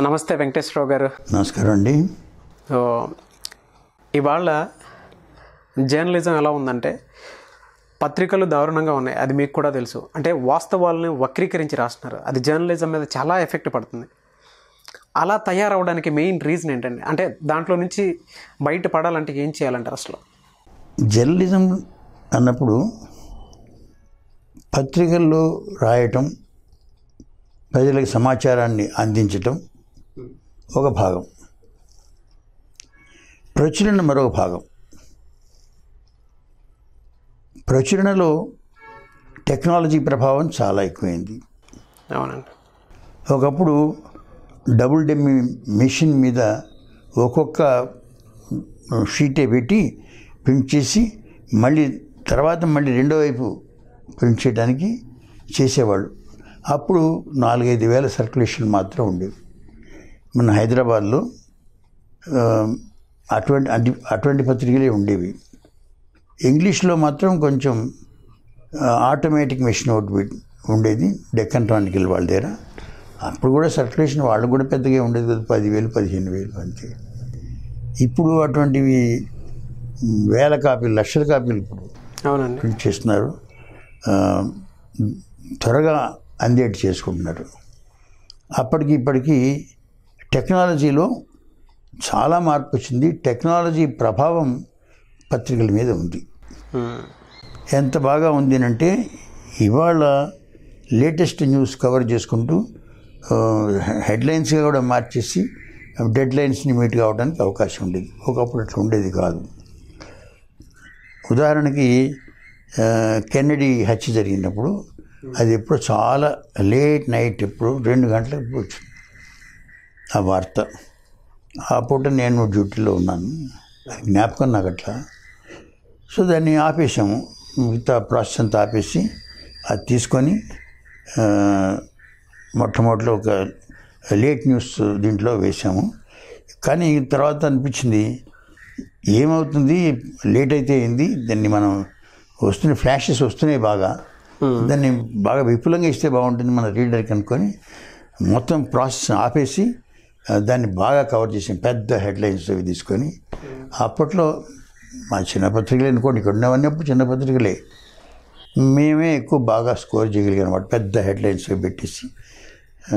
నమస్తే వెంకటేశ్వరరావు గారు నమస్కారం అండి సో ఇవాళ జర్నలిజం ఎలా ఉందంటే పత్రికలు దారుణంగా ఉన్నాయి అది మీకు కూడా తెలుసు అంటే వాస్తవాలని వక్రీకరించి రాస్తున్నారు అది జర్నలిజం మీద చాలా ఎఫెక్ట్ పడుతుంది అలా తయారవడానికి మెయిన్ రీజన్ ఏంటండి అంటే దాంట్లో నుంచి బయట పడాలంటే ఏం చేయాలంటారు అసలు జర్నలిజం అన్నప్పుడు పత్రికల్లో రాయటం ప్రజలకు సమాచారాన్ని అందించటం ఒక భాగం ప్రచురణ మరొక భాగం ప్రచురణలో టెక్నాలజీ ప్రభావం చాలా ఎక్కువైంది అవునండి ఒకప్పుడు డబుల్ డెమ్మి మెషిన్ మీద ఒక్కొక్క షీటే పెట్టి ప్రింట్ చేసి మళ్ళీ తర్వాత మళ్ళీ రెండో వైపు ప్రింట్ చేయడానికి చేసేవాళ్ళు అప్పుడు నాలుగైదు వేల సర్క్యులేషన్ మాత్రం ఉండేవి మన హైదరాబాద్లో ఆ, అటువంటి అటు- అటువంటి పత్రికలే ఉండేవి ఇంగ్లీష్లో మాత్రం కొంచెం ఆ, ఆటోమేటిక్ మెషిన్ ఒకటి పెట్- ఉండేది డెక్కన్ టానికల్ వాళ్ళ దగ్గర అప్పుడు కూడా సర్క్యులేషన్ వాళ్ళు కూడా పెద్దగా ఉండేది కదా పదివేలు పదిహేను వేలు అంతే ఇప్పుడు అటువంటివి వేల కాపీలు లక్షల కాపీలు ఇప్పుడు అవునండి ప్రింట్ చేస్తున్నారు ఆ, త్వరగా అందేటి చేసుకుంటున్నారు అప్పటికి ఇప్పటికీ టెక్నాలజీలో చాలా మార్పు వచ్చింది టెక్నాలజీ ప్రభావం పత్రికల మీద ఉంది ఉమ్. ఎంత బాగా ఉంది అంటే ఇవాళ లేటెస్ట్ న్యూస్ కవర్ చేసుకుంటూ ఆ, హెడ్లైన్స్గా కూడా మార్చేసి డెడ్ లైన్స్ని మీట్ కావడానికి అవకాశం ఉండేది ఒకప్పుడు అట్లా ఉండేది కాదు ఉదాహరణకి ఆ, కెన్నడీ హత్య జరిగినప్పుడు అది ఎప్పుడు చాలా లేట్ నైట్ ఎప్పుడు రెండు గంటలకు వచ్చింది ఆ వార్త ఆ పూట నేను డ్యూటీలో ఉన్నాను అది జ్ఞాపకం నాకు అట్లా సో దాన్ని ఆపేసాము మిగతా ప్రాసెస్ అంతా ఆపేసి అది తీసుకొని ఆ, మొట్టమొదటిలో ఒక లేట్ న్యూస్ దీంట్లో వేసాము కానీ తర్వాత అనిపించింది ఏమవుతుంది లేట్ అయితే అయింది దాన్ని మనం వస్తున్న ఫ్లాషెస్ వస్తున్నాయి బాగా దాన్ని బాగా విపులంగా ఇస్తే బాగుంటుంది మన రీడర్కి అనుకొని మొత్తం ప్రాసెస్ ఆపేసి ఆ, దాన్ని బాగా కవర్ చేసాం పెద్ద హెడ్లైన్స్ అవి తీసుకొని అప్పట్లో మా చిన్న పత్రికలే అనుకోండి ఇక్కడ ఉన్నవన్నీ అప్పుడు చిన్న పత్రికలే మేమే ఎక్కువ బాగా స్కోర్ చేయగలిగాం అనమాట పెద్ద హెడ్లైన్స్ అవి పెట్టేసి ఆ,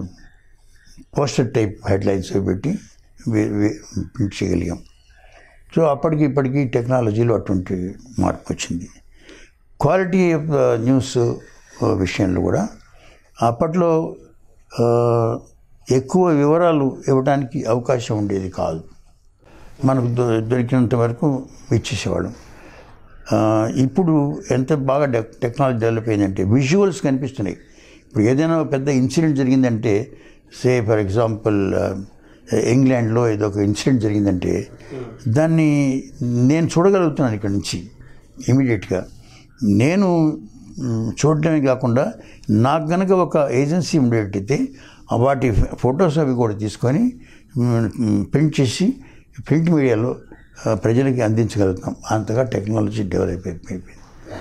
పోస్టర్ టైప్ హెడ్లైన్స్ అవి పెట్టి వే- వే- ప్రింట్ చేయగలిగాం సో అప్పటికి ఇప్పటికి టెక్నాలజీలో అటువంటి మార్పు వచ్చింది క్వాలిటీ ఆఫ్ న్యూస్ విషయంలో కూడా అప్పట్లో ఆ, ఎక్కువ వివరాలు ఇవ్వడానికి అవకాశం ఉండేది కాదు మనకు దొ- దొరికినంత వరకు ఇచ్చేసేవాళ్ళం ఆ, ఇప్పుడు ఎంత బాగా డె- టెక్నాలజీ డెవలప్ అయిందంటే విజువల్స్ కనిపిస్తున్నాయి ఇప్పుడు ఏదైనా ఒక పెద్ద ఇన్సిడెంట్ జరిగిందంటే సే ఫర్ ఎగ్జాంపుల్ ఇంగ్లాండ్లో ఏదో ఒక ఇన్సిడెంట్ జరిగిందంటే దాన్ని నేను చూడగలుగుతున్నాను ఇక్కడ నుంచి ఇమీడియట్గా నేను మ్, చూడటమే కాకుండా నాకు గనక ఒక ఏజెన్సీ ఉండేటైతే ఆ వాటి ఫొటోస్ అవి కూడా తీసుకొని ప్రింట్ చేసి ప్రింట్ మీడియాలో ఆ, ప్రజలకి అందించగలుగుతాం అంతగా టెక్నాలజీ డెవలప్ అయిపోయింది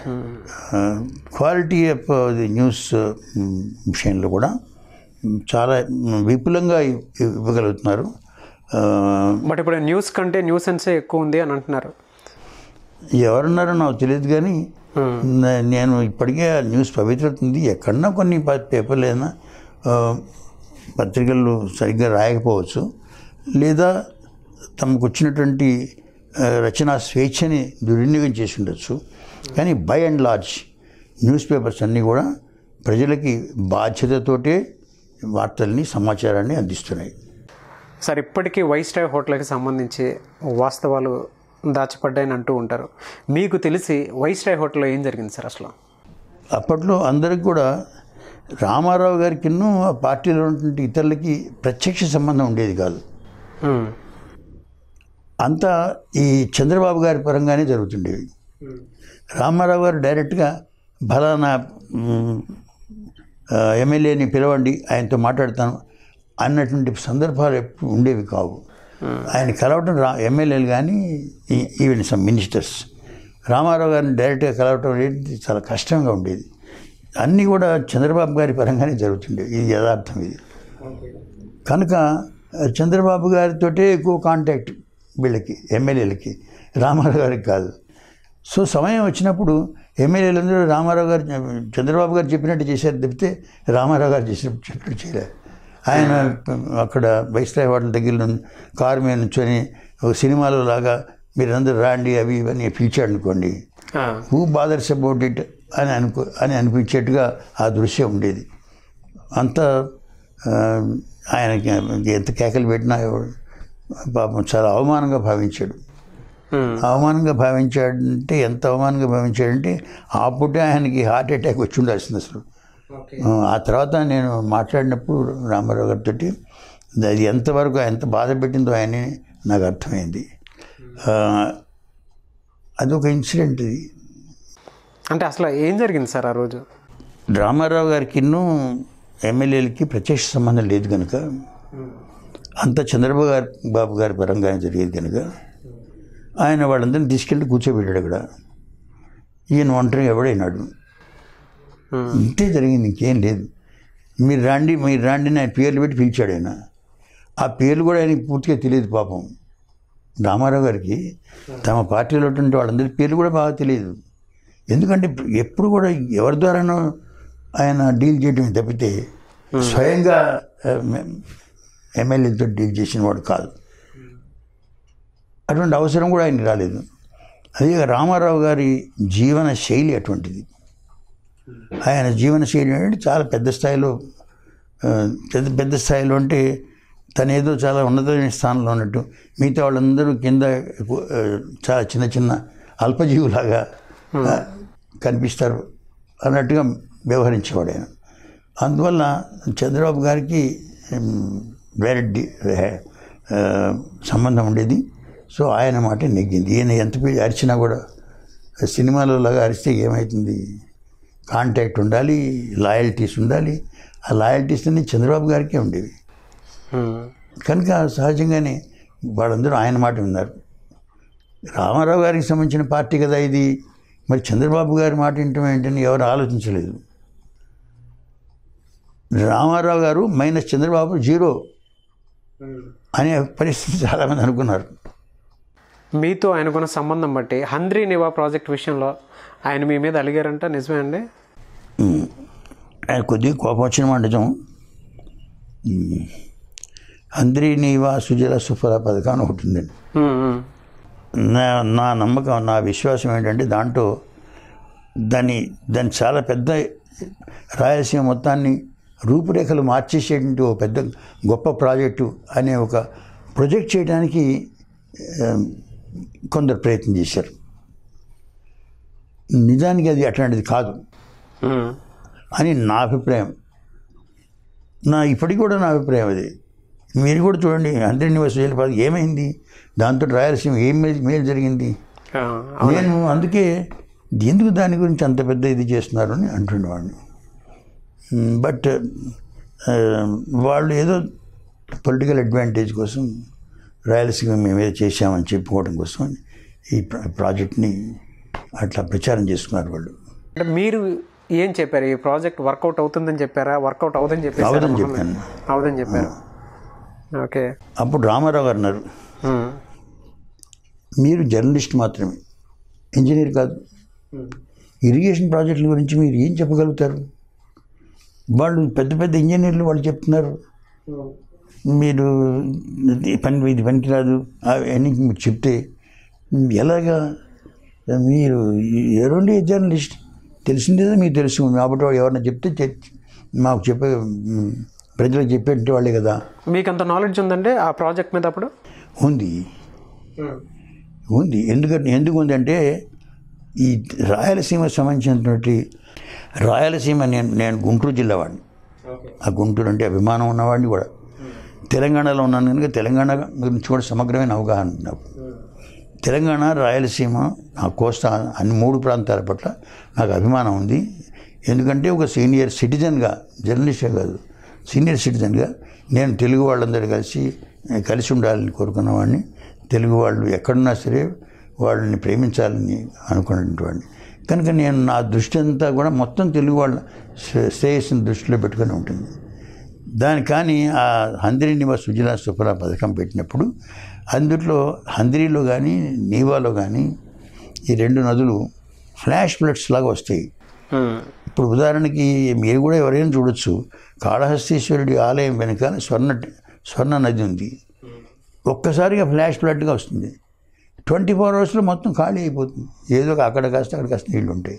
క్వాలిటీ ఆఫ్ ది న్యూస్ మ్, విషయంలో కూడా మ్, చాలా మ్, విపులంగా ఇవ్- ఇవ్వగలుగుతున్నారు ఆ, బట్ ఇప్పుడు న్యూస్ కంటే న్యూసెన్సే ఎక్కువ ఉంది అని అంటున్నారు ఎవరున్నారో నాకు తెలియదు కానీ నే- నేను ఇప్పటికే ఆ న్యూస్ పవిత్రత ఉంది ఎక్కడన్నా కొన్ని ప- పేపర్లు ఏదైనా ఆ, పత్రికలు సరిగ్గా రాయకపోవచ్చు లేదా తమకు వచ్చినటువంటి ఆ, రచనా స్వేచ్ఛని దుర్వినియోగం చేసి ఉండొచ్చు కానీ by and large newspapers అన్నీ కూడా ప్రజలకి బాధ్యతతోటే వార్తల్ని సమాచారాన్ని అందిస్తున్నాయి సార్ ఇప్పటికీ వైస్టాయ్ హోటల్కి సంబంధించి వాస్తవాలు దాచపడ్డాయని అంటూ ఉంటారు మీకు తెలిసి వైస్టాయ్ హోటల్లో ఏం జరిగింది సార్ అసలు అప్పట్లో అందరికి కూడా రామారావు గారికి ఆ పార్టీలో ఉన్నటువంటి ఇతరులకి ప్రత్యక్ష సంబంధం ఉండేది కాదు ఉమ్. అంతా ఈ చంద్రబాబు గారి పరంగానే జరుగుతుండేవి రామారావు గారు డైరెక్ట్గా ఫలానా మ్, ఆ, ఎమ్మెల్యేని పిలవండి ఆయనతో మాట్లాడతాను అన్నటువంటి సందర్భాలు ఎప్పుడు ఉండేవి కావు ఆయన కలవటం రా ఎమ్మెల్యేలు కానీ ఈ- ఈవెన్ సమ్ మినిస్టర్స్ రామారావు గారిని డైరెక్ట్గా కలవటం అనేది చాలా కష్టంగా ఉండేది అన్నీ కూడా చంద్రబాబు గారి పరంగానే జరుగుతుండేవి ఇది యథార్థం ఇది కనుక చంద్రబాబు గారితోటే ఎక్కువ కాంటాక్ట్ వీళ్ళకి ఎమ్మెల్యేలకి రామారావు గారికి కాదు సో సమయం వచ్చినప్పుడు ఎమ్మెల్యేలందరూ రామారావు గారు చంద్రబాబు గారు చెప్పినట్టు చేశారు తప్పితే రామారావు గారు చేసినట్టు చెప్పినట్టు చేయలేదు ఆయన అక్కడ వైస్రాయ్ హోటల్ దగ్గర కారు మీద నుంచొని ఒక సినిమాలో లాగా మీరందరూ రాండి అవి ఇవన్నీ పిలిచాడు అనుకోండి ఆ, హూ బాదర్స్ అబౌట్ ఇట్ అని అనుకో అని అనిపించేట్టుగా ఆ దృశ్యం ఉండేది అంత ఆ, ఆయనకి ఎంత కేకలు పెట్టినా ఎవడు- పాపం చాలా అవమానంగా భావించాడు ఉమ్, అవమానంగా భావించాడంటే ఎంత అవమానంగా భావించాడంటే ఆ పూటే ఆయనకి హార్ట్ అటాక్ వచ్చి ఉండాల్సింది అసలు ఆ, ఆ తర్వాత నేను మాట్లాడినప్పుడు రామారావు గారితో అది ఎంతవరకు ఎంత బాధ పెట్టిందో ఆయన్ని నాకు అర్థమైంది ఆ, అదొక ఇన్సిడెంట్ ఇది అంటే అసలు ఏం జరిగింది సార్ ఆ రోజు రామారావు గారికి ఇన్నూ ఎమ్మెల్యేలకి ప్రత్యక్ష సంబంధం లేదు కనుక అంత చంద్రబాబు గారి బాబు గారి పరంగానే జరిగేది కనుక ఆయన వాళ్ళందరినీ తీసుకెళ్ళి కూర్చోబెట్టాడు అక్కడ ఈయన ఒంటరి ఎవడైనాడు ఉమ్, ఇంతే జరిగింది ఇంకేం లేదు మీరు రాండి మీరు రాండి అని ఆయన పేర్లు పెట్టి పిలిచాడు ఆయన ఆ పేర్లు కూడా ఆయనకి పూర్తిగా తెలియదు పాపం రామారావు గారికి తమ పార్టీలో ఉన్నటువంటి వాళ్ళందరి పేర్లు కూడా బాగా తెలియదు ఎందుకంటే ఎప్పుడు కూడా ఎవరి ద్వారానో ఆయన డీల్ చేయడం తప్పితే స్వయంగా ఎమ్మెల్యేలతో డీల్ చేసిన వాడు కాదు అటువంటి అవసరం కూడా ఆయన రాలేదు అదే రామారావు గారి జీవన శైలి అటువంటిది ఆయన జీవన శైలి అంటే చాలా పెద్ద స్థాయిలో ఆ, పెద్ద పెద్ద స్థాయిలో అంటే తను ఏదో చాలా ఉన్నతమైన స్థానంలో ఉన్నట్టు మిగతా వాళ్ళందరూ కింద ఆ, చాలా చిన్న చిన్న అల్పజీవులాగా ఆ, కనిపిస్తారు అన్నట్టుగా వ్యవహరించేవాడు ఆయన అందువల్ల చంద్రబాబు గారికి ఉమ్, వేరే డి- ఆ, సంబంధం ఉండేది సో ఆయన మాట నెగ్గింది ఈయన ఎంత పి- అరిచినా కూడా సినిమాలో లాగా అరిస్తే ఏమవుతుంది కాంటాక్ట్ ఉండాలి లాయల్టీస్ ఉండాలి ఆ లాయల్టీస్ అన్ని చంద్రబాబు గారికే ఉండేవి ఉమ్, కనుక సహజంగానే వాళ్ళందరూ ఆయన మాట విన్నారు రామారావు గారికి సంబంధించిన పార్టీ కదా ఇది మరి చంద్రబాబు గారి మాట వింటం ఏంటని ఎవరు ఆలోచించలేదు రామారావు గారు మైనస్ చంద్రబాబు జీరో అనే పరిస్థితి చాలామంది అనుకున్నారు మీతో ఆయనకున్న సంబంధం బట్టి హంద్రీ నివా ప్రాజెక్ట్ విషయంలో ఆయన మీ మీద అలిగారంట నిజమే అండి ఉమ్. ఆయన కొద్దిగా కోపం వచ్చిన మాట నిజం ఉమ్. అందరి నీవా సుజల సుఫల పథకం అని ఒకటి ఉందండి ఉమ్, ఉమ్, నా నా నమ్మకం నా విశ్వాసం ఏంటంటే దాంట్లో దాన్ని దాన్ని చాలా పెద్ద రాయలసీమ మొత్తాన్ని రూపురేఖలు మార్చేసేటువంటి ఒక పెద్ద గొప్ప ప్రాజెక్టు అనే ఒక ప్రొజెక్ట్ చేయడానికి ఆ, కొందరు ప్రయత్నం చేశారు నిజానికి అది అట్లాంటిది కాదు ఉమ్, అని నా అభిప్రాయం నా ఇప్పటికి కూడా నా అభిప్రాయం అది మీరు కూడా చూడండి అందరి నివాస జలపాతం ఏమైంది దాంతో రాయలసీమ ఏం మేలు మేలు జరిగింది ఆ, అవును. నేను అందుకే ఎందుకు దాని గురించి అంత పెద్ద ఇది చేస్తున్నారు అని అంటుండేవాడిని బట్ వాళ్ళు ఏదో పొలిటికల్ అడ్వాంటేజ్ కోసం రాయలసీమ మేమేదో చేశామని చెప్పుకోవడం కోసం ఈ ప్ర- ప్రాజెక్ట్ని అట్లా ప్రచారం చేసుకున్నారు వాళ్ళు అంటే మీరు ఏం చెప్పారు ఈ ప్రాజెక్ట్ వర్కౌట్ అవుతుందని చెప్పారా వర్కౌట్ అవుదని చెప్పేసి అవదని చెప్పాను అవుదని చెప్పారు ఓకే అప్పుడు రామారావు గారు అన్నారు ఉమ్, మీరు జర్నలిస్ట్ మాత్రమే ఇంజనీర్ కాదు ఇరిగేషన్ ప్రాజెక్టుల గురించి మీరు ఏం చెప్పగలుగుతారు వాళ్ళు పెద్ద పెద్ద ఇంజనీర్లు వాళ్ళు చెప్తున్నారు మీరు ఇది పని ఇది పనికిరాదు అవన్నీ మీరు చెప్తే ఎలాగా మీరు ఎవరండి జర్నలిస్ట్ తెలిసిందేదో మీకు తెలుసు కాబట్టి వాడు ఎవరన్నా చెప్తే చె- మాకు చెప్పే ప్రజలకు చెప్పేటి వాళ్ళే కదా మీకు అంత నాలెడ్జ్ ఉందండి ఆ ప్రాజెక్ట్ మీద అప్పుడు ఉంది ఉంది ఎందుకంటే ఎందుకు ఉందంటే ఈ రాయలసీమ సంబంధించినటువంటి రాయలసీమ నేను నేను గుంటూరు జిల్లా వాడిని ఆ గుంటూరు అంటే అభిమానం ఉన్నవాడిని కూడా తెలంగాణలో ఉన్నాను కనుక తెలంగాణ గురించి కూడా సమగ్రమైన అవగాహన ఉంది నాకు తెలంగాణ రాయలసీమ ఆ కోస్తా అన్ని మూడు ప్రాంతాల పట్ల నాకు అభిమానం ఉంది ఎందుకంటే ఒక సీనియర్ సిటిజన్గా జర్నలిస్టే కాదు సీనియర్ సిటిజన్గా నేను తెలుగు వాళ్ళందరూ కలిసి కలిసి ఉండాలని కోరుకున్నవాడిని తెలుగు వాళ్ళు ఎక్కడున్నా సరే వాళ్ళని ప్రేమించాలని అనుకున్నటువంటి వాడిని కనుక నేను నా దృష్టి అంతా కూడా మొత్తం తెలుగు వాళ్ళ శ్రే- శ్రేయస్సుని దృష్టిలో పెట్టుకొని ఉంటుంది దాని కానీ ఆ హంద్రి నివాస్ సుజలా సుఫల పథకం పెట్టినప్పుడు అందులో హంద్రిలో కానీ నీవాలో కానీ ఈ రెండు నదులు ఫ్లాష్ ఫ్లడ్స్ లాగా వస్తాయి ఉమ్, ఇప్పుడు ఉదాహరణకి మీరు కూడా ఎవరైనా చూడొచ్చు కాళహస్తీశ్వరుడి ఆలయం వెనకాల స్వర్ణ స్వర్ణ నది ఉంది ఒక్కసారిగా ఫ్లాష్ ఫ్లడ్గా వస్తుంది ట్వంటీ ఫోర్ అవర్స్లో మొత్తం ఖాళీ అయిపోతుంది ఏదో ఒక అక్కడ కాస్త అక్కడ కాస్త నీళ్ళు ఉంటాయి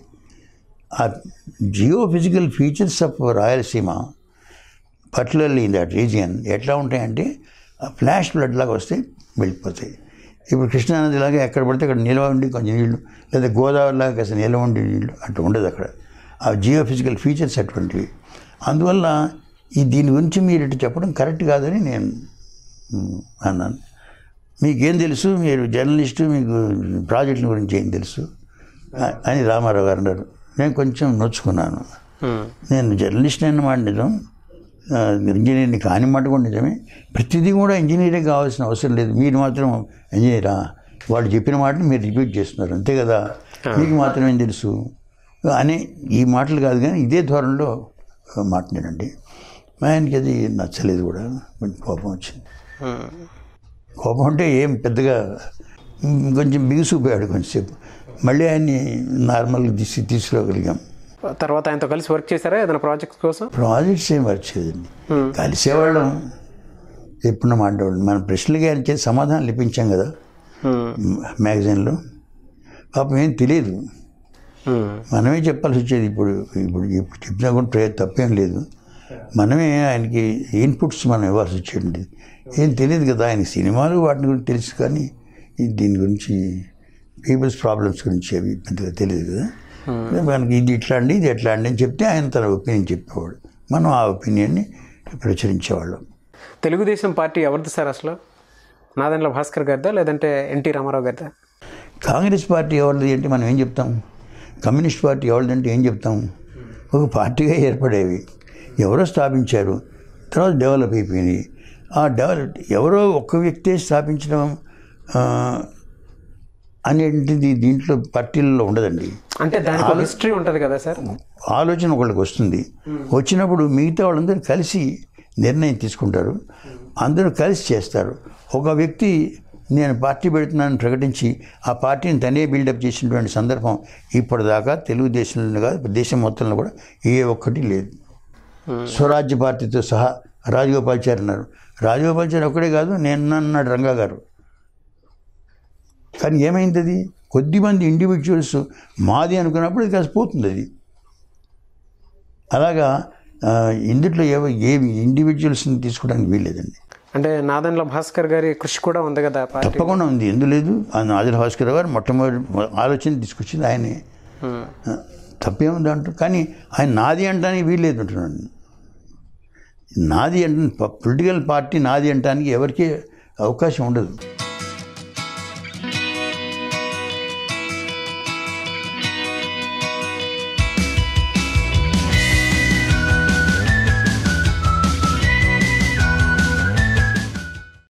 ఆ geophysical features of Rayalaseema particularly in that region ఎట్లా ఉంటాయంటే ఫ్లాష్ ఫ్లడ్ లాగా వస్తే వెళ్ళిపోతాయి ఇప్పుడు కృష్ణానది లాగా ఎక్కడ పడితే అక్కడ నిల్వ ఉండి కొంచెం నీళ్లు లేదా గోదావరి లాగా కాస్త నిల్వ ఉండి నీళ్లు అట్లా ఉండదు అక్కడ ఆ జియో ఫిజికల్ ఫీచర్స్ అటువంటివి అందువల్ల ఈ దీని గురించి మీరు ఇటు చెప్పడం కరెక్ట్ కాదని నేను మ్, అన్నాను మీకేం తెలుసు మీరు జర్నలిస్టు మీకు ప్రాజెక్టుల గురించి ఏం తెలుసు అ- అని రామారావు గారు అన్నారు నేను కొంచెం నొచ్చుకున్నాను ఉమ్, నేను జర్నలిస్ట్ అయిన మాట నిజం ఆ, ఇంజనీర్ని కాని మాట కూడా నిజమే ప్రతిదీ కూడా ఇంజనీరే కావాల్సిన అవసరం లేదు మీరు మాత్రం ఇంజనీరా వాళ్ళు చెప్పిన మాటలు మీరు రిపీట్ చేస్తున్నారు అంతే కదా మీకు మాత్రం ఏం తెలుసు అని ఈ మాటలు కాదు కానీ ఇదే ధోరణిలో మాట్లాడండి ఆయనకి అది నచ్చలేదు కూడా కొంచెం కోపం వచ్చింది ఉమ్. కోపం అంటే ఏం పెద్దగా మ్, కొంచెం బిగుసిపోయాడు కొంచెంసేపు మళ్ళీ ఆయన్ని నార్మల్గా తీసి తీసుకురాగలిగాం తర్వాత ఆయనతో కలిసి వర్క్ చేశారా ఏదైనా ప్రాజెక్ట్ కోసం ప్రాజెక్ట్స్ ఏం వర్క్ చేయదండి కలిసేవాళ్ళం ఎప్పుడు మాట్లాడేవాళ్ళం మన ప్రశ్నలకి ఆయన చేసి సమాధానం ఇప్పించాం కదా ఉమ్, మ్యాగజైన్లో పాపం ఏం తెలియదు ఉమ్, మనమే చెప్పాల్సి వచ్చేది ఇప్పుడు ఇప్పుడు ఇప్పుడు చెప్పినా కూడా ప్రయత్నం తప్పేం లేదు మనమే ఆయనకి ఇన్పుట్స్ మనం ఇవ్వాల్సి వచ్చేది ఏం తెలియదు కదా ఆయన సినిమాలు వాటి గురించి తెలుసు కానీ ఈ దీని గురించి పీపుల్స్ ప్రాబ్లమ్స్ గురించి అవి పెద్దగా తెలియదు కదా మనకి ఇది ఇట్లా అండి ఇది ఎట్లా అండి అని చెప్తే ఆయన తన ఒపీనియన్ చెప్పేవాడు మనం ఆ ఒపీనియన్ని ప్రచురించేవాళ్ళం తెలుగుదేశం పార్టీ ఎవరిది సార్ అసలు నాదెండ్ల భాస్కర్ గారిదా లేదంటే ఎన్టీ రామారావు గారిదా కాంగ్రెస్ పార్టీ ఎవరిది అంటే మనం ఏం చెప్తాం కమ్యూనిస్ట్ పార్టీ ఎవరిది అంటే ఏం చెప్తాం ఒక పార్టీగా ఏర్పడేవి ఎవరో స్థాపించారు తర్వాత డెవలప్ అయిపోయినాయి ఆ డెవలప్ ఎవరో ఒక్క వ్యక్తే స్థాపించడం ఆ, అనేటిది దీంట్లో పార్టీలలో ఉండదండి అంటే దానికి హిస్టరీ ఉంటుంది కదా సార్ ఆలోచన ఒకళ్ళకి వస్తుంది వచ్చినప్పుడు మిగతా వాళ్ళందరూ కలిసి నిర్ణయం తీసుకుంటారు అందరూ కలిసి చేస్తారు ఒక వ్యక్తి నేను పార్టీ పెడుతున్నానని ప్రకటించి ఆ పార్టీని తనే బిల్డప్ చేసినటువంటి సందర్భం ఇప్పటిదాకా తెలుగుదేశంలో కాదు దేశం మొత్తంలో కూడా ఏ ఒక్కటి లేదు స్వరాజ్య పార్టీతో సహా రాజగోపాల్చారి అన్నారు రాజగోపాల్చారి ఒక్కడే కాదు నేను అన్నాడు రంగా గారు కానీ ఏమైంది అది కొద్దిమంది ఇండివిజువల్స్ మాది అనుకున్నప్పుడు అది కాస్త పోతుంది అది అలాగా ఆ, ఇందుట్లో ఏవో ఏవి ఇండివిజువల్స్ని తీసుకోవడానికి వీల్లేదండి అంటే నాదెండ్ల భాస్కర్ గారి కృషి కూడా ఉంది కదా పార్టీ తప్పకుండా ఉంది ఎందు లేదు ఆ నాదిల భాస్కర్ గారు మొట్టమొదటి ఆలోచన తీసుకొచ్చింది ఆయనే ఉమ్, ఆ, తప్పేముంది అంటారు కానీ ఆయన నాది అంటానికి వీల్లేదు అంటున్నాను నాది అంటే పొలిటికల్ పార్టీ నాది అంటానికి ఎవరికీ అవకాశం ఉండదు